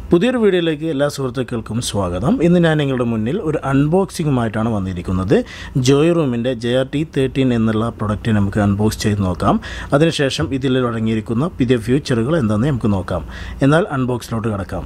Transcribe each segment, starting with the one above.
പുതിയൊരു വീഡിയോയിലേക്ക് എല്ലാ സുഹൃത്തുക്കൾക്കും സ്വാഗതം ഇന്ന് ഞാൻ നിങ്ങളുടെ മുന്നിൽ ഒരു അൺബോക്സിങ്ങുമായിട്ടാണ് വന്നിരിക്കുന്നത് ജോയ് റൂമിൻ്റെ ജെ ആർ ടി തേർട്ടീൻ എന്നുള്ള പ്രൊഡക്റ്റ് നമുക്ക് അൺബോക്സ് ചെയ്ത് നോക്കാം അതിനുശേഷം ഇതിൽ അടങ്ങിയിരിക്കുന്ന പുതിയ ഫ്യൂച്ചറുകൾ എന്താണെന്ന് നമുക്ക് നോക്കാം എന്നാൽ അൺബോക്സിലോട്ട് കിടക്കാം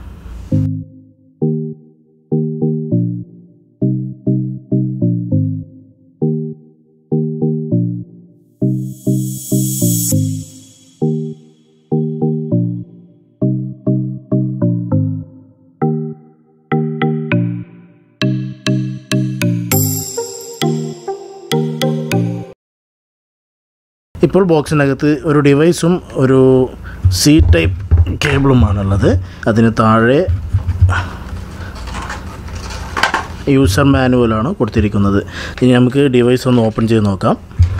ഇപ്പോൾ ബോക്സിനകത്ത് ഒരു ഡിവൈസും ഒരു സി ടൈപ്പ് കേബിളുമാണുള്ളത് അതിന് താഴെ യൂസർ മാനുവലാണ് കൊടുത്തിരിക്കുന്നത് ഇനി നമുക്ക് ഡിവൈസ് ഒന്ന് ഓപ്പൺ ചെയ്ത് നോക്കാം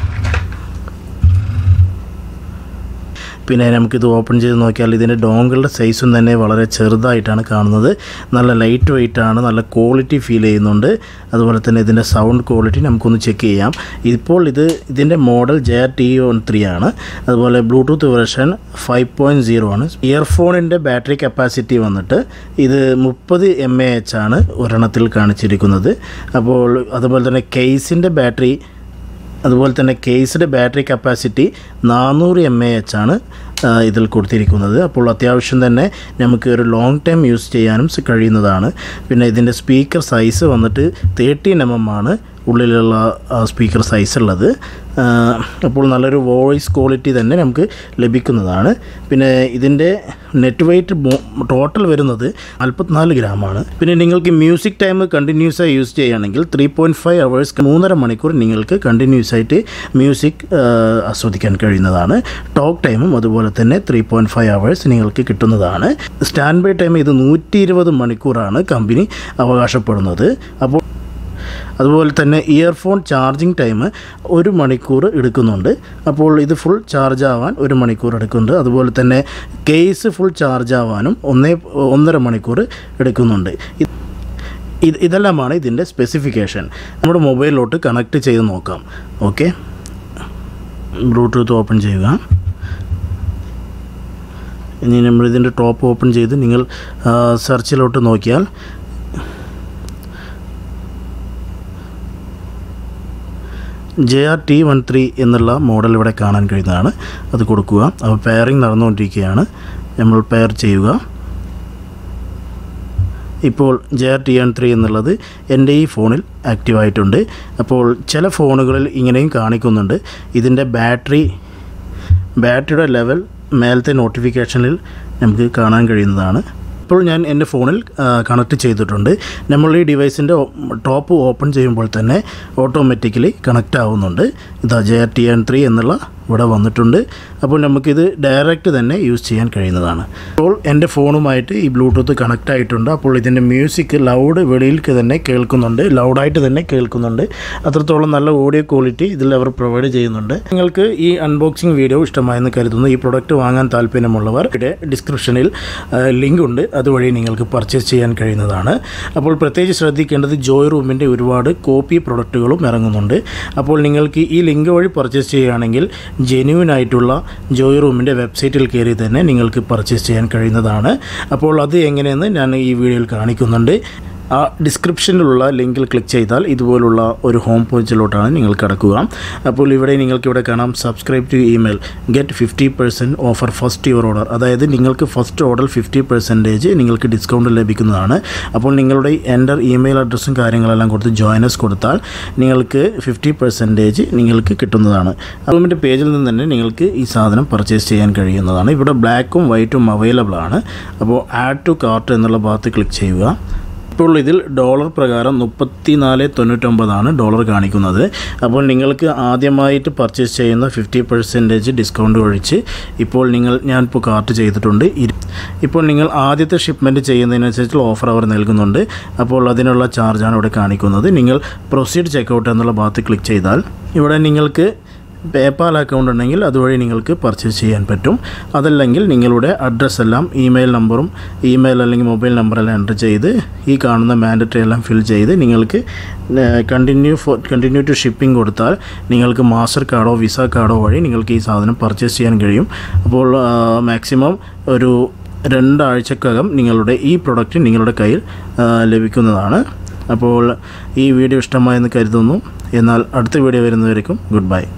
പിന്നെ നമുക്കിത് ഓപ്പൺ ചെയ്ത് നോക്കിയാൽ ഇതിൻ്റെ ഡോങ്കളുടെ സൈസും തന്നെ വളരെ ചെറുതായിട്ടാണ് കാണുന്നത് നല്ല ലൈറ്റ് വെയിറ്റ് ആണ് നല്ല ക്വാളിറ്റി ഫീൽ ചെയ്യുന്നുണ്ട് അതുപോലെ തന്നെ ഇതിൻ്റെ സൗണ്ട് ക്വാളിറ്റി നമുക്കൊന്ന് ചെക്ക് ചെയ്യാം ഇപ്പോൾ ഇത് ഇതിൻ്റെ model J T one three ആണ് അതുപോലെ bluetooth version five point zero ആണ് ഇയർഫോണിൻ്റെ ബാറ്ററി കപ്പാസിറ്റി വന്നിട്ട് ഇത് മുപ്പത് എം എ എച്ച് ആണ് ഒരെണ്ണത്തിൽ കാണിച്ചിരിക്കുന്നത് അപ്പോൾ അതുപോലെ തന്നെ കേസിൻ്റെ ബാറ്ററി അതുപോലെ തന്നെ കേസിൻ്റെ ബാറ്ററി കപ്പാസിറ്റി നാനൂറ് എം എ എച്ച് ആണ് ആ, ഇതിൽ കൊടുത്തിരിക്കുന്നത് അപ്പോൾ അത്യാവശ്യം തന്നെ നമുക്ക് ഒരു ലോങ് ടൈം യൂസ് ചെയ്യാനും സ- കഴിയുന്നതാണ് പിന്നെ ഇതിൻ്റെ സ്പീക്കർ സൈസ് വന്നിട്ട് തേർട്ടീൻ എം എം ആണ് ഉള്ളിലുള്ള സ്പീക്കർ സൈസ് ഉള്ളത് ആ, അപ്പോൾ നല്ലൊരു വോയിസ് ക്വാളിറ്റി തന്നെ നമുക്ക് ലഭിക്കുന്നതാണ് പിന്നെ ഇതിൻ്റെ നെറ്റ് വെയിറ്റ് ടോട്ടൽ വരുന്നത് നാൽപ്പത്തിനാല് ഗ്രാമാണ് പിന്നെ നിങ്ങൾക്ക് മ്യൂസിക് ടൈം കണ്ടിന്യൂസ് ആയി യൂസ് ചെയ്യുകയാണെങ്കിൽ ത്രീ പോയിൻറ്റ് ഫൈവ് അവേഴ്സ് മൂന്നര മണിക്കൂർ നിങ്ങൾക്ക് കണ്ടിന്യൂസ് ആയിട്ട് മ്യൂസിക് ആസ്വദിക്കാൻ കഴിയുന്നതാണ് ടോക്ക് ടൈമും അതുപോലെ തന്നെ ത്രീ പോയിൻറ്റ് ഫൈവ് അവേഴ്സ് നിങ്ങൾക്ക് കിട്ടുന്നതാണ് സ്റ്റാൻഡ് ബൈ ടൈം ഇത് നൂറ്റി ഇരുപത് മണിക്കൂറാണ് കമ്പനി അവകാശപ്പെടുന്നത് അപ്പോൾ അതുപോലെ തന്നെ ഇയർഫോൺ ചാർജിങ് ടൈം ഒരു മണിക്കൂർ എടുക്കുന്നുണ്ട് അപ്പോൾ ഇത് ഫുൾ ചാർജ് ആവാൻ ഒരു മണിക്കൂർ എടുക്കുന്നുണ്ട് അതുപോലെ തന്നെ കേസ് ഫുൾ ചാർജ് ആവാനും ഒന്നേ ഒന്നര മണിക്കൂർ എടുക്കുന്നുണ്ട് ഇത് ഇത് ഇതെല്ലാമാണ് ഇതിൻ്റെ സ്പെസിഫിക്കേഷൻ നമ്മുടെ മൊബൈലിലോട്ട് കണക്ട് ചെയ്ത് നോക്കാം ഓക്കെ ബ്ലൂടൂത്ത് ഓപ്പൺ ചെയ്യുക ഇനി നമ്മൾ ഇതിൻ്റെ ടോപ്പ് ഓപ്പൺ ചെയ്ത് നിങ്ങൾ ആ, സെർച്ചിലോട്ട് നോക്കിയാൽ J R T one three എന്നുള്ള മോഡൽ ഇവിടെ കാണാൻ കഴിയുന്നതാണ് അത് കൊടുക്കുക അപ്പോൾ പെയറിങ് നടന്നുകൊണ്ടിരിക്കുകയാണ് നമ്മൾ പെയർ ചെയ്യുക ഇപ്പോൾ J R T one three എന്നുള്ളത് എൻ്റെ ഈ ഫോണിൽ ആക്റ്റീവായിട്ടുണ്ട് അപ്പോൾ ചില ഫോണുകളിൽ ഇങ്ങനെയും കാണിക്കുന്നുണ്ട് ഇതിൻ്റെ ബാറ്ററി ബാറ്ററിയുടെ ലെവൽ മേലത്തെ നോട്ടിഫിക്കേഷനിൽ നമുക്ക് കാണാൻ കഴിയുന്നതാണ് ഇപ്പോൾ ഞാൻ എൻ്റെ ഫോണിൽ കണക്ട് ചെയ്തിട്ടുണ്ട് നമ്മൾ ഈ ഡിവൈസിൻ്റെ ടോപ്പ് ഓപ്പൺ ചെയ്യുമ്പോൾ തന്നെ ഓട്ടോമാറ്റിക്കലി കണക്റ്റ് ആവുന്നുണ്ട് ഇതാ J R T N three എന്നുള്ള ഇവിടെ വന്നിട്ടുണ്ട് അപ്പോൾ നമുക്കിത് ഡയറക്റ്റ് തന്നെ യൂസ് ചെയ്യാൻ കഴിയുന്നതാണ് അപ്പോൾ എൻ്റെ ഫോണുമായിട്ട് ഈ ബ്ലൂടൂത്ത് കണക്റ്റ് ആയിട്ടുണ്ട് അപ്പോൾ ഇതിൻ്റെ മ്യൂസിക് ലൗഡ് വെളിയിലേക്ക് തന്നെ കേൾക്കുന്നുണ്ട് ലൗഡായിട്ട് തന്നെ കേൾക്കുന്നുണ്ട് അത്രത്തോളം നല്ല ഓഡിയോ ക്വാളിറ്റി ഇതിൽ അവർ പ്രൊവൈഡ് ചെയ്യുന്നുണ്ട് നിങ്ങൾക്ക് ഈ അൺബോക്സിംഗ് വീഡിയോ ഇഷ്ടമായെന്ന് കരുതുന്നു ഈ പ്രൊഡക്റ്റ് വാങ്ങാൻ താല്പര്യമുള്ളവർ ഇവിടെ ഡിസ്ക്രിപ്ഷനിൽ ലിങ്ക് ഉണ്ട് അതുവഴി നിങ്ങൾക്ക് പർച്ചേസ് ചെയ്യാൻ കഴിയുന്നതാണ് അപ്പോൾ പ്രത്യേകിച്ച് ശ്രദ്ധിക്കേണ്ടത് ജോയ് റൂമിൻ്റെ ഒരുപാട് കോപ്പി പ്രൊഡക്റ്റുകളും ഇറങ്ങുന്നുണ്ട് അപ്പോൾ നിങ്ങൾക്ക് ഈ ലിങ്ക് വഴി പർച്ചേസ് ചെയ്യുകയാണെങ്കിൽ ജെന്യൂൻ ആയിട്ടുള്ള ജോയ് റൂമിൻ്റെ വെബ്സൈറ്റിൽ കയറി തന്നെ നിങ്ങൾക്ക് പർച്ചേസ് ചെയ്യാൻ കഴിയുന്നതാണ് അപ്പോൾ അത് എങ്ങനെയെന്ന് ഞാൻ ഈ വീഡിയോയിൽ കാണിക്കുന്നുണ്ട് ആ ഡിസ്ക്രിപ്ഷനിലുള്ള ലിങ്കിൽ ക്ലിക്ക് ചെയ്താൽ ഇതുപോലുള്ള ഒരു ഹോം പേജിലോട്ടാണ് നിങ്ങൾ കിടക്കുക അപ്പോൾ ഇവിടെ നിങ്ങൾക്ക് ഇവിടെ കാണാം subscribe to email get fifty percent offer first your order അതായത് നിങ്ങൾക്ക് ഫസ്റ്റ് ഓർഡർ ഫിഫ്റ്റി പെർസെൻറ്റേജ് നിങ്ങൾക്ക് ഡിസ്കൗണ്ട് ലഭിക്കുന്നതാണ് അപ്പോൾ നിങ്ങളുടെ എൻ്റർ ഇമെയിൽ അഡ്രസ്സും കാര്യങ്ങളെല്ലാം കൊടുത്ത് ജോയിനസ് കൊടുത്താൽ നിങ്ങൾക്ക് ഫിഫ്റ്റി പെർസെൻറ്റേജ് നിങ്ങൾക്ക് കിട്ടുന്നതാണ് റൂമിൻ്റെ പേജിൽ നിന്ന് തന്നെ നിങ്ങൾക്ക് ഈ സാധനം പർച്ചേസ് ചെയ്യാൻ കഴിയുന്നതാണ് ഇവിടെ ബ്ലാക്കും വൈറ്റും അവൈലബിൾ ആണ് അപ്പോൾ ആഡ് ടു കാർട്ട് എന്നുള്ള ഭാഗത്ത് ക്ലിക്ക് ചെയ്യുക ഇപ്പോൾ ഇതിൽ ഡോളർ പ്രകാരം മുപ്പത്തി നാല് തൊണ്ണൂറ്റൊമ്പതാണ് ഡോളർ കാണിക്കുന്നത് അപ്പോൾ നിങ്ങൾക്ക് ആദ്യമായിട്ട് പർച്ചേസ് ചെയ്യുന്ന ഫിഫ്റ്റി പെർസെൻറ്റേജ് ഡിസ്കൗണ്ട് ഒഴിച്ച് ഇപ്പോൾ നിങ്ങൾ ഞാനിപ്പോൾ കാർട്ട് ചെയ്തിട്ടുണ്ട് ഇരു- ഇപ്പോൾ നിങ്ങൾ ആദ്യത്തെ ഷിപ്മെൻറ്റ് ചെയ്യുന്നതിനനുസരിച്ചുള്ള ഓഫർ അവർ നൽകുന്നുണ്ട് അപ്പോൾ അതിനുള്ള ചാർജാണ് ഇവിടെ കാണിക്കുന്നത് നിങ്ങൾ പ്രൊസീഡ് ചെക്കൗട്ട് എന്നുള്ള ഭാഗത്ത് ക്ലിക്ക് ചെയ്താൽ ഇവിടെ നിങ്ങൾക്ക് പേപ്പാൽ അക്കൗണ്ട് ഉണ്ടെങ്കിൽ അതുവഴി നിങ്ങൾക്ക് പർച്ചേസ് ചെയ്യാൻ പറ്റും അതല്ലെങ്കിൽ നിങ്ങളുടെ അഡ്രസ്സ് എല്ലാം ഇമെയിൽ നമ്പറും ഇമെയിൽ അല്ലെങ്കിൽ മൊബൈൽ നമ്പറെല്ലാം എൻ്റർ ചെയ്ത് ഈ കാണുന്ന മാൻഡറ്ററി എല്ലാം ഫിൽ ചെയ്ത് നിങ്ങൾക്ക് continue for continue to shipping കൊടുത്താൽ നിങ്ങൾക്ക് മാസ്റ്റർ കാർഡോ വിസ കാർഡോ വഴി നിങ്ങൾക്ക് ഈ സാധനം പർച്ചേസ് ചെയ്യാൻ കഴിയും അപ്പോൾ മാക്സിമം ഒരു രണ്ടാഴ്ചക്കകം നിങ്ങളുടെ ഈ പ്രൊഡക്റ്റ് നിങ്ങളുടെ കയ്യിൽ ആ, ലഭിക്കുന്നതാണ് അപ്പോൾ ഈ വീഡിയോ ഇഷ്ടമായെന്ന് കരുതുന്നു എന്നാൽ അടുത്ത വീഡിയോ വരുന്നവരേക്കും ഗുഡ് ബൈ